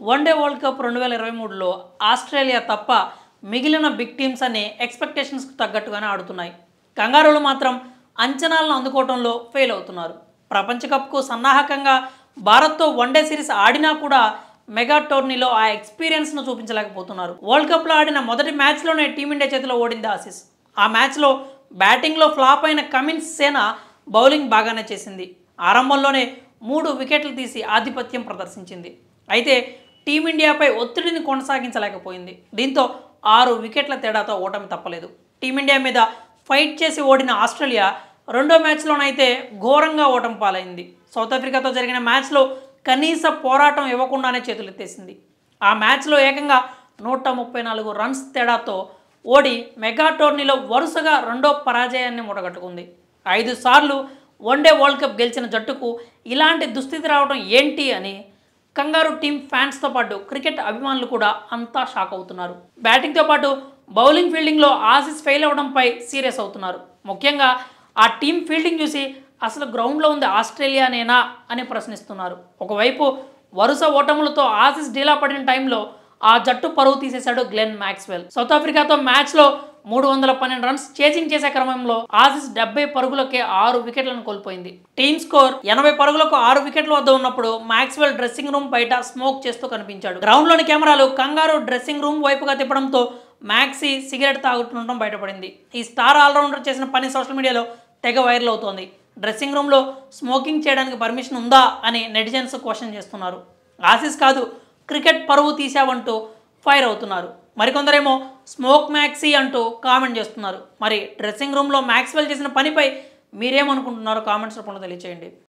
one day world cup రెండు వేల ఇరవై మూడులో ఆస్ట్రేలియా తప్ప మిగిలిన బిగ్ టీమ్స్ అన్ని ఎక్స్పెక్టేషన్స్కి తగ్గట్టుగానే ఆడుతున్నాయి కంగారులు మాత్రం అంచనాలను అందుకోవడంలో ఫెయిల్ అవుతున్నారు ప్రపంచ కప్కు సన్నాహకంగా భారత్తో వన్డే సిరీస్ ఆడినా కూడా మెగా టోర్నీలో ఆ ఎక్స్పీరియన్స్ను చూపించలేకపోతున్నారు వరల్డ్ కప్లో ఆడిన మొదటి మ్యాచ్లోనే టీమిండియా చేతిలో ఓడింది ఆసీస్ ఆ మ్యాచ్లో బ్యాటింగ్లో ఫ్లాప్ అయిన కమిన్స్ సేన బౌలింగ్ బాగానే చేసింది ఆరంభంలోనే మూడు వికెట్లు తీసి ఆధిపత్యం ప్రదర్శించింది అయితే టీమిండియాపై ఒత్తిడిని కొనసాగించలేకపోయింది దీంతో ఆరు వికెట్ల తేడాతో ఓటమి తప్పలేదు టీమిండియా మీద ఫైట్ చేసి ఓడిన ఆస్ట్రేలియా రెండో మ్యాచ్లోనైతే ఘోరంగా ఓటమి పాలైంది సౌత్ ఆఫ్రికాతో జరిగిన మ్యాచ్లో కనీస పోరాటం ఇవ్వకుండానే చేతులెత్తేసింది ఆ మ్యాచ్లో ఏకంగా నూట ముప్పై నాలుగు రన్స్ తేడాతో ఓడి మెగా టోర్నీలో వరుసగా రెండో పరాజయాన్ని మూటగట్టుకుంది ఐదు సార్లు వన్డే వరల్డ్ కప్ గెలిచిన జట్టుకు ఇలాంటి దుస్థితి రావడం ఏంటి అని కంగారు టీం ఫ్యాన్స్తో పాటు క్రికెట్ అభిమానులు కూడా అంతా షాక్ అవుతున్నారు బ్యాటింగ్తో పాటు బౌలింగ్ ఫీల్డింగ్లో ఆసీస్ ఫెయిల్ అవడంపై సీరియస్ అవుతున్నారు ముఖ్యంగా ఆ టీం ఫీల్డింగ్ చూసి అసలు గ్రౌండ్లో ఉంది ఆస్ట్రేలియానేనా అని ప్రశ్నిస్తున్నారు ఒకవైపు వరుస ఓటములతో ఆసీస్ డీలా పడిన టైంలో ఆ జట్టు పరువు తీసేశాడు గ్లెన్ మ్యాక్స్వెల్ సౌత్ ఆఫ్రికాతో మ్యాచ్లో మూడు వందల పన్నెండు రన్స్ చేజింగ్ చేసే క్రమంలో ఆసీస్ డెబ్బై పరుగులకే ఆరు వికెట్లను కోల్పోయింది టీమ్ స్కోర్ ఎనభై పరుగులకు ఆరు వికెట్ల వద్ద ఉన్నప్పుడు మ్యాక్స్వెల్ డ్రెస్సింగ్ రూమ్ బయట స్మోక్ చేస్తూ కనిపించాడు గ్రౌండ్లోని కెమెరాలు కంగారు డ్రెస్సింగ్ రూమ్ వైపుగా తిప్పడంతో మ్యాక్సీ సిగరెట్ తాగుతుండడం బయటపడింది ఈ స్టార్ ఆల్రౌండర్ చేసిన పని సోషల్ మీడియాలో తెగ వైరల్ అవుతోంది డ్రెస్సింగ్ రూమ్లో స్మోకింగ్ చేయడానికి పర్మిషన్ ఉందా అని నెటిజన్స్ క్వశ్చన్ చేస్తున్నారు ఆసీస్ కాదు క్రికెట్ పరువు తీసావంటూ ఫైర్ అవుతున్నారు మరికొందరేమో స్మోక్ మ్యాక్సీ అంటూ కామెంట్ చేస్తున్నారు మరి డ్రెస్సింగ్ రూమ్లో మ్యాక్స్వెల్ చేసిన పనిపై మీరేమనుకుంటున్నారో కామెంట్స్ రూపంలో తెలియచేయండి